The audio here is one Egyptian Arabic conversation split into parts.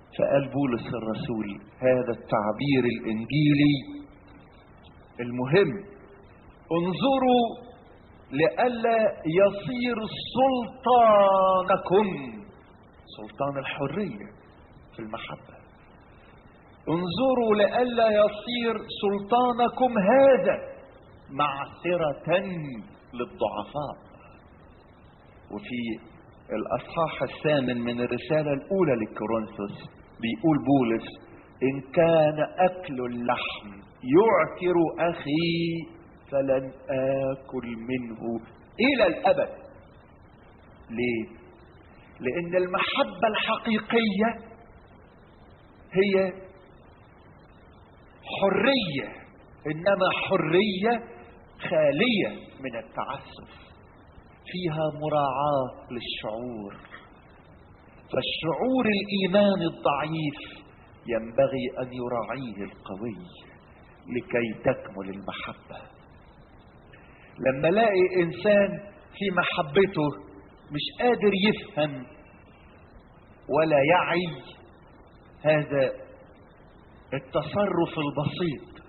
فقال بولس الرسول هذا التعبير الانجيلي المهم انظروا لئلا يصير سلطانكم سلطان الحريه في المحبه انظروا لئلا يصير سلطانكم هذا معثره للضعفاء وفي الاصحاح الثامن من الرساله الاولى لكورنثوس بيقول بولس ان كان اكل اللحم يعكر اخي فلن اكل منه الى الابد ليه لان المحبه الحقيقيه هي حريه انما حريه خاليه من التعسف فيها مراعاه للشعور فالشعور الايمان الضعيف ينبغي ان يراعيه القوي لكي تكمل المحبه لما الاقي انسان في محبته مش قادر يفهم ولا يعي هذا التصرف البسيط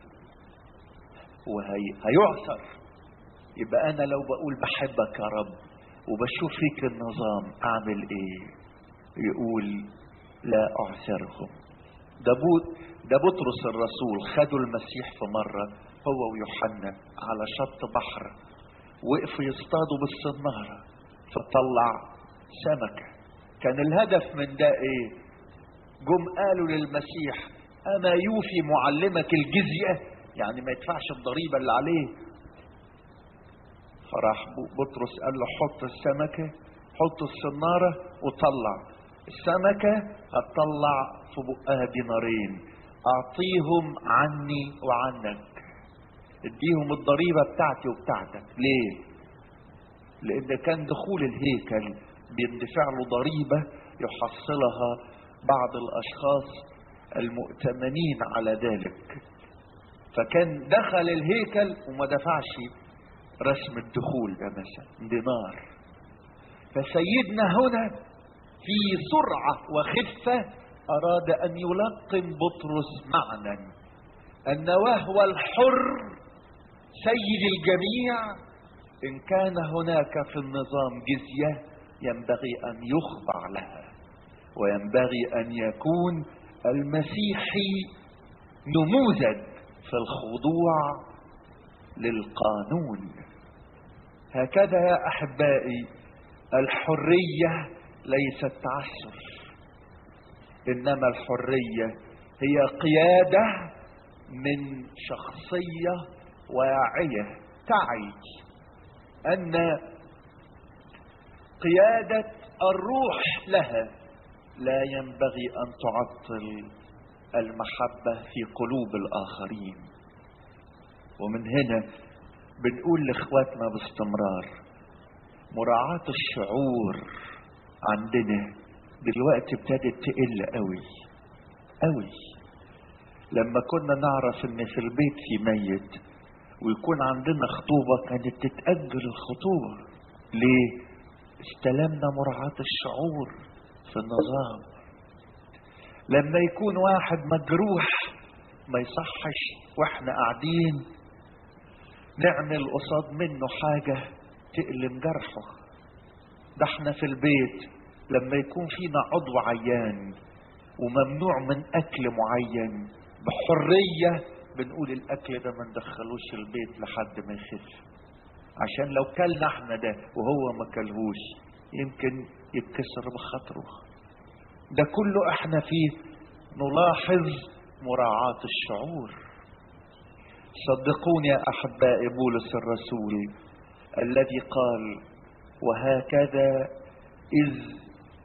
وهيعثر يبقى انا لو بقول بحبك يا رب وبشوف فيك النظام اعمل ايه يقول لا اعثرهم ده بوت ده بطرس الرسول خدوا المسيح في مرة هو ويوحنا على شط بحر وقفوا يصطادوا بالصنارة فطلع سمكة كان الهدف من ده ايه جم قالوا للمسيح اما يوفي معلمك الجزية يعني ما يدفعش الضريبة اللي عليه فراح بطرس قال له حط السمكة حط الصنارة وطلع السمكة هتطلع في بقها دينارين اعطيهم عني وعنك اديهم الضريبة بتاعتي وبتاعتك ليه لان كان دخول الهيكل بيندفع له ضريبة يحصلها بعض الاشخاص المؤتمنين على ذلك فكان دخل الهيكل وما دفعش رسم الدخول ده مثلا دينار فسيدنا هنا في سرعة وخفة أراد أن يلقن بطرس معنى أن وهو الحر سيد الجميع إن كان هناك في النظام جزية ينبغي أن يخضع لها وينبغي أن يكون المسيحي نموذج في الخضوع للقانون هكذا يا احبائي الحريه ليست تعسف انما الحريه هي قياده من شخصيه واعيه تعي ان قياده الروح لها لا ينبغي ان تعطل المحبه في قلوب الاخرين ومن هنا بنقول لاخواتنا باستمرار مراعاة الشعور عندنا دلوقتي ابتدت تقل قوي قوي لما كنا نعرف ان في البيت في ميت ويكون عندنا خطوبة كانت تتأجل الخطوبة ليه استلمنا مراعاة الشعور في النظام لما يكون واحد مجروح ما يصحش واحنا قاعدين نعمل قصاد منه حاجة تألم جرحه ده احنا في البيت لما يكون فينا عضو عيان وممنوع من اكل معين بحرية بنقول الاكل ده ما ندخلوش البيت لحد ما يخف عشان لو كلنا احنا ده وهو ما كلهوش يمكن يتكسر بخاطره ده كله احنا فيه نلاحظ مراعاة الشعور صدقوني يا احبائي بولس الرسول الذي قال وهكذا اذ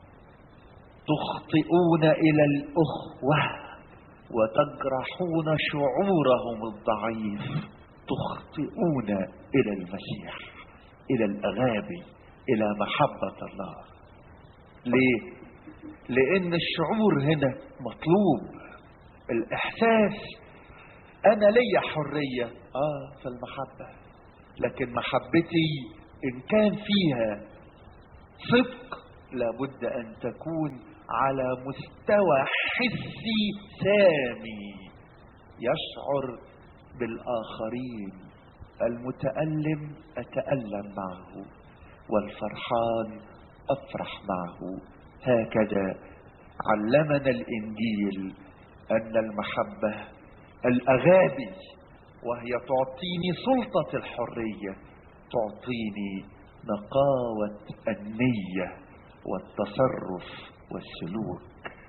تخطئون الى الاخوه وتجرحون شعورهم الضعيف تخطئون الى المسيح الى الاغابي الى محبه الله ليه لان الشعور هنا مطلوب الاحساس انا ليا حريه اه في المحبه لكن محبتي ان كان فيها صدق لابد ان تكون على مستوى حسي سامي يشعر بالاخرين المتالم اتالم معه والفرحان افرح معه هكذا علمنا الانجيل ان المحبه الاغابي وهي تعطيني سلطه الحريه تعطيني نقاوه النيه والتصرف والسلوك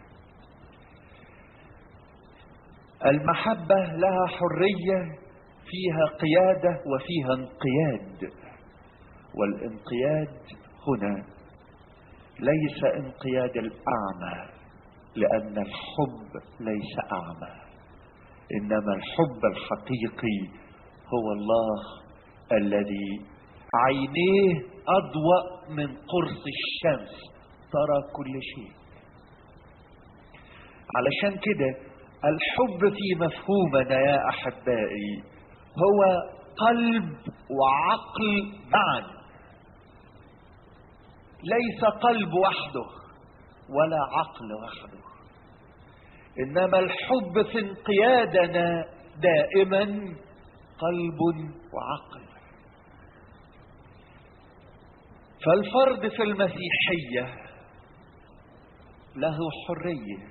المحبه لها حريه فيها قياده وفيها انقياد والانقياد هنا ليس انقياد الاعمى لان الحب ليس اعمى انما الحب الحقيقي هو الله الذي عينيه اضواء من قرص الشمس ترى كل شيء علشان كده الحب في مفهومنا يا احبائي هو قلب وعقل معا ليس قلب وحده ولا عقل وحده انما الحب في انقيادنا دائما قلب وعقل فالفرد في المسيحيه له حريه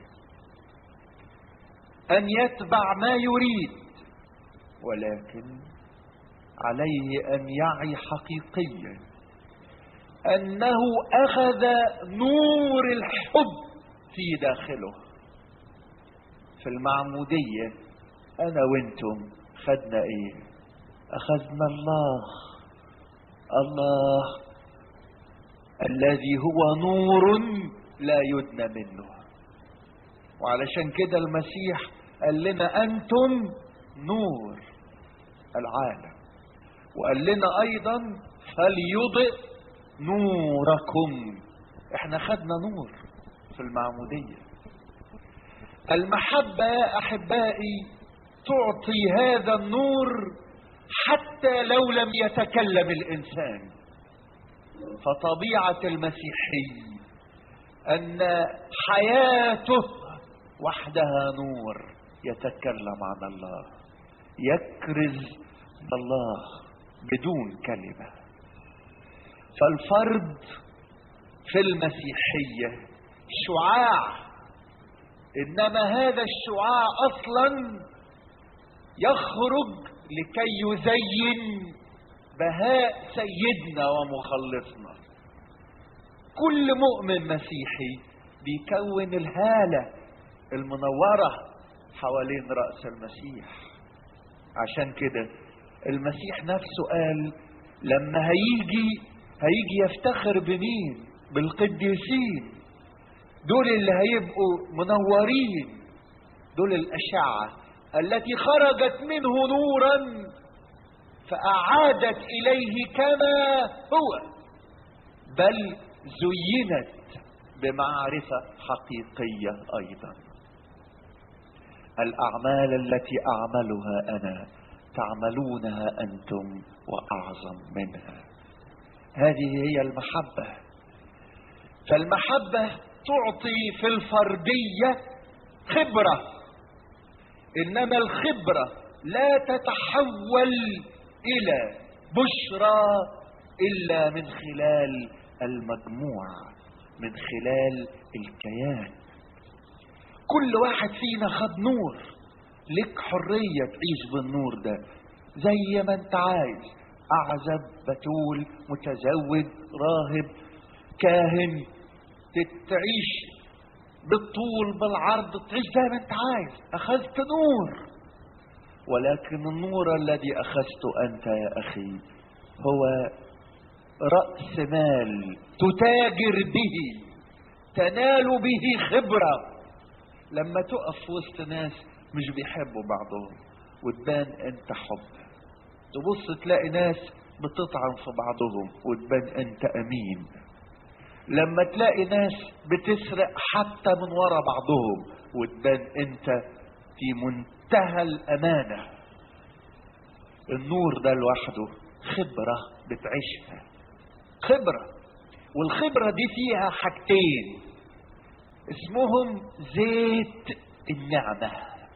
ان يتبع ما يريد ولكن عليه ان يعي حقيقيا انه اخذ نور الحب في داخله في المعموديه انا وانتم خدنا ايه اخذنا الله الله الذي هو نور لا يدنى منه وعلشان كده المسيح قال لنا انتم نور العالم وقال لنا ايضا فليضئ نوركم احنا خدنا نور في المعمودية المحبة يا احبائي تعطي هذا النور حتى لو لم يتكلم الانسان فطبيعة المسيحي ان حياته وحدها نور يتكلم عن الله يكرز الله بدون كلمه فالفرد في المسيحيه شعاع انما هذا الشعاع اصلا يخرج لكي يزين بهاء سيدنا ومخلصنا كل مؤمن مسيحي بيكون الهاله المنوره حوالين راس المسيح عشان كده المسيح نفسه قال لما هيجي هيجي يفتخر بمين بالقديسين دول اللي هيبقوا منورين دول الأشعة التي خرجت منه نورا فأعادت إليه كما هو بل زينت بمعرفة حقيقية أيضا الأعمال التي أعملها أنا تعملونها أنتم وأعظم منها هذه هي المحبة فالمحبة تعطي في الفردية خبرة إنما الخبرة لا تتحول إلى بشرى إلا من خلال المجموع من خلال الكيان كل واحد فينا خد نور لك حرية تعيش بالنور ده زي ما انت عايز اعزب بتول متزوج راهب كاهن تعيش بالطول بالعرض تعيش زي ما انت عايز اخذت نور ولكن النور الذي اخذته انت يا اخي هو راس مال تتاجر به تنال به خبره لما تقف وسط ناس مش بيحبوا بعضهم وتبان انت حب تبص تلاقي ناس بتطعن في بعضهم وتبان انت امين لما تلاقي ناس بتسرق حتى من ورا بعضهم وتبان انت في منتهى الامانه النور ده لوحده خبره بتعيشها خبره والخبره دي فيها حاجتين اسمهم زيت النعمة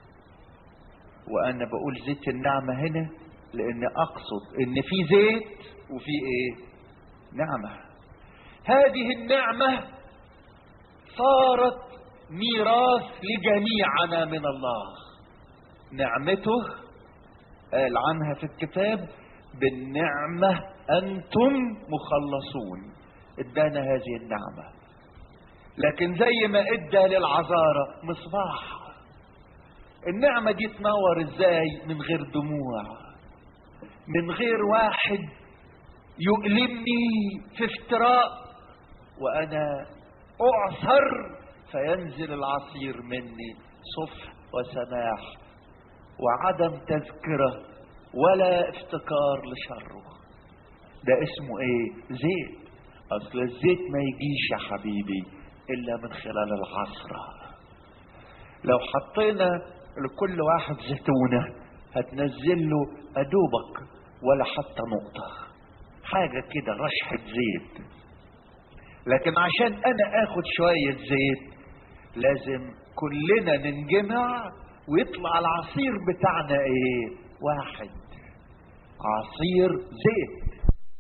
وانا بقول زيت النعمة هنا لان اقصد ان في زيت وفي ايه نعمة هذه النعمة صارت ميراث لجميعنا من الله نعمته قال عنها في الكتاب بالنعمة أنتم مخلصون ادانا هذه النعمة لكن زي ما ادى للعذارة مصباح النعمة دي تنور ازاي من غير دموع من غير واحد يؤلمني في افتراء وانا اعثر فينزل العصير مني صفح وسماح وعدم تذكره ولا افتكار لشره ده اسمه ايه زيت اصل الزيت ما يجيش يا حبيبي الا من خلال العصرة لو حطينا لكل واحد زيتونة هتنزل له ادوبك ولا حتى نقطة حاجة كده رشحة زيت لكن عشان انا اخد شوية زيت لازم كلنا ننجمع ويطلع العصير بتاعنا ايه واحد عصير زيت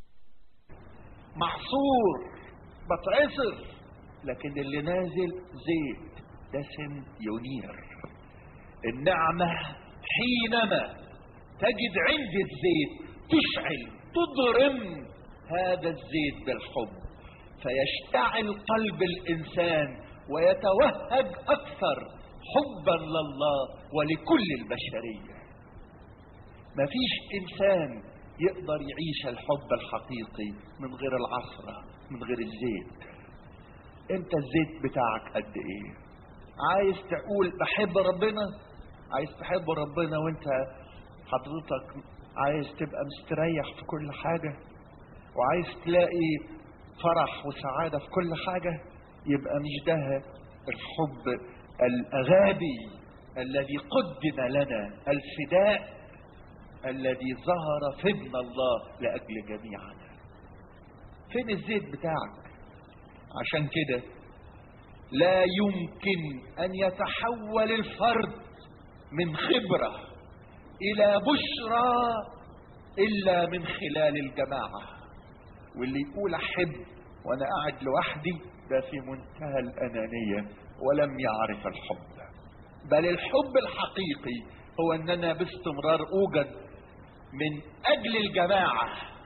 محصور بتعصر لكن اللي نازل زيت دسم ينير النعمة حينما تجد عند الزيت تشعل تضرم هذا الزيت بالحب فيشتعل قلب الانسان ويتوهج اكثر حبا لله ولكل البشريه مفيش انسان يقدر يعيش الحب الحقيقي من غير العصرة من غير الزيت انت الزيت بتاعك قد ايه عايز تقول بحب ربنا عايز تحب ربنا وانت حضرتك عايز تبقى مستريح في كل حاجة وعايز تلاقي فرح وسعادة في كل حاجة يبقى مش ده الحب الغابي الذي قدم لنا الفداء الذي ظهر في ابن الله لاجل جميعنا فين الزيت بتاعك عشان كده لا يمكن ان يتحول الفرد من خبره الى بشرى الا من خلال الجماعه واللي يقول احب وانا قاعد لوحدي ده في منتهى الانانيه ولم يعرف الحب بل الحب الحقيقي هو اننا باستمرار اوجد من اجل الجماعه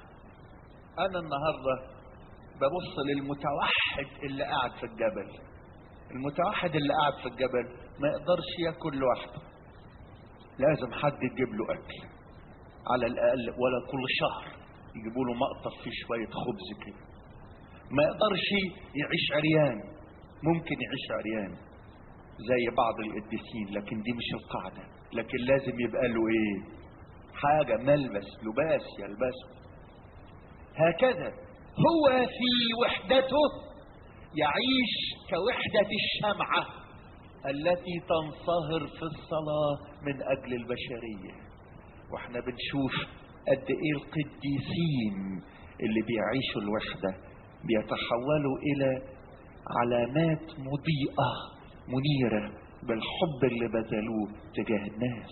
انا النهارده ببص للمتوحد اللي قاعد في الجبل المتوحد اللي قاعد في الجبل ما يقدرش ياكل لوحده لازم حد يجيب له اكل على الاقل ولا كل شهر يجيبوا له مقطف فيه شويه خبز كده ما يقدرش يعيش عريان ممكن يعيش عريان زي بعض القديسين لكن دي مش القاعده لكن لازم يبقى له ايه حاجه ملبس لباس يلبسه هكذا هو في وحدته يعيش كوحده الشمعه التي تنصهر في الصلاه من اجل البشريه واحنا بنشوف قد ايه القديسين اللي بيعيشوا الوحده بيتحولوا الى علامات مضيئه منيره بالحب اللي بذلوه تجاه الناس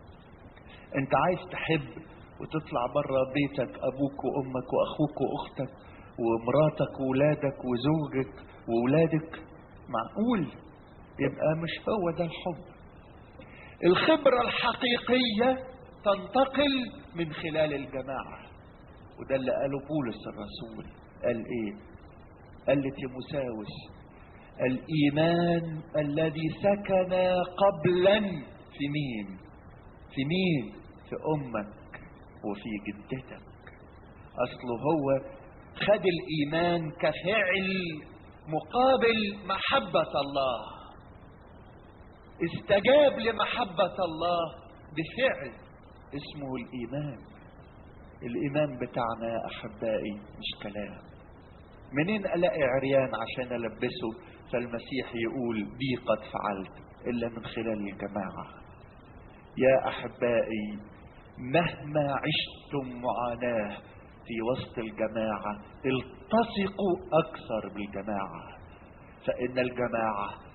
انت عايز تحب وتطلع بره بيتك ابوك وامك واخوك واختك ومراتك وولادك وزوجك وولادك معقول يبقى مش هو ده الحب الخبرة الحقيقية تنتقل من خلال الجماعة وده اللي قاله بولس الرسول قال ايه قال لتيموساوس الايمان الذي سكن قبلا في مين في مين في امك وفي جدتك اصله هو خد الايمان كفعل مقابل محبه الله استجاب لمحبه الله بفعل اسمه الايمان الايمان بتاعنا يا احبائي مش كلام منين الاقي عريان عشان البسه فالمسيح يقول بي قد فعلت الا من خلال الجماعه يا احبائي مهما عشتم معاناه في وسط الجماعه التصقوا اكثر بالجماعه فان الجماعه